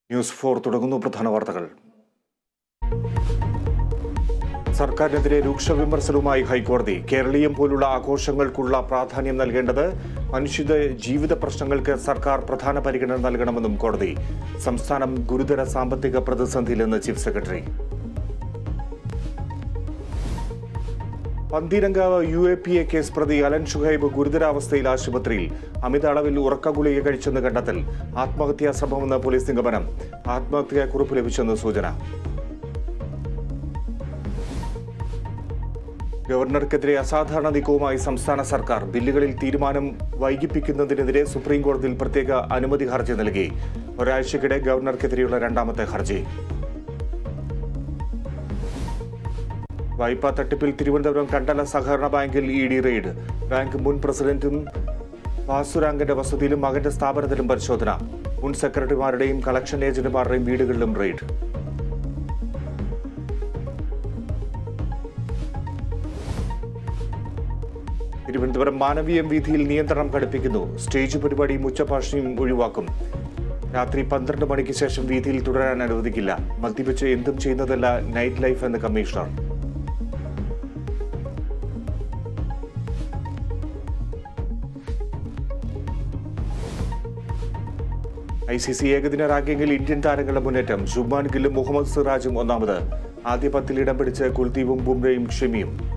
news for തുടങ്ങുന്നു പ്രധാന വാർത്തകൾ സർക്കാരിനെതിരെ രൂക്ഷ വിമർശനവുമായി ഹൈക്കോടതി കേരളീയം പോലുള്ള ആഘോഷങ്ങൾക്കുള്ള പ്രാധാന്യം നൽകേണ്ടത് മനുഷ്യ ജീവിത പ്രശ്നങ്ങൾക്ക് സർക്കാർ പ്രധാന പരിഗണന നൽകണമെന്നും കോടതി സംസ്ഥാനം ഗുരുതര സാമ്പത്തിക പ്രതിസന്ധിയിലെന്ന് chief secretary Pantheerankavu U A P A case പ്രതി അലൻ ഷുഹൈബ് ഗുരുതരാവസ്ഥയിൽ ആശുപത്രിയിൽ അമിത അളവിൽ ഉറക്ക ഗുളിക കഴിച്ചെന്ന് കണ്ടെത്തൽ ആത്മഹത്യാ ശ്രമമെന്ന് പോലീസ് നിഗമനം ആത്മഹത്യാക്കുറിപ്പ് ലഭിച്ചെന്ന് സൂചന ഗവർണർക്കെതിരെ അസാധാരണ നീക്കവുമായി സംസ്ഥാന സർക്കാർ ബില്ലുകളിൽ തീരുമാനം വൈകിപ്പിക്കുന്നതിനെതിരെ സുപ്രീം കോടതിയിൽ പ്രത്യേക അനുമതി ഹർജി നൽകി ഒരാഴ്ചക്കിടെ ഗവർണർക്കെതിരെയുള്ള രണ്ടാമത്തെ ഹർജി വായ്പാ തട്ടിപ്പിൽ തിരുവനന്തപുരം കണ്ടല സഹകരണ ബാങ്കിൽ ഇ ഡി റെയ്ഡ് ബാങ്ക് മുൻ പ്രസിഡന്റും വാസുരാങ്കന്റെ വസതിയിലും മകന്റെ സ്ഥാപനത്തിലും പരിശോധന മുൻ സെക്രട്ടറിമാരുടെയും കളക്ഷൻ ഏജന്റുമാരുടെയും വീടുകളിലും റെയ്ഡ് തിരുവനന്തപുരം മാനവീയം വീഥിയിൽ നിയന്ത്രണം ഘടിപ്പിക്കുന്നു സ്റ്റേജ് പരിപാടിയും ഉച്ചഭാഷയും ഒഴിവാക്കും രാത്രി പന്ത്രണ്ട് മണിക്ക് ശേഷം വീഥിയിൽ തുടരാൻ അനുവദിക്കില്ല മദ്യപിച്ച് എന്തും ചെയ്യുന്നതല്ല നൈറ്റ് ലൈഫ് എന്ന കമ്മീഷണർ ഐ സി സി ഏകദിന റാങ്കിങ്ങിൽ ഇന്ത്യൻ താരങ്ങളുടെ മുന്നേറ്റം ശുഭ്മാൻ ഗില്ലും മുഹമ്മദ് സിറാജും ഒന്നാമത് ആദ്യ പത്തിൽ ഇടം പിടിച്ച് കുൽദീപും ബുംറയും ഷമിയും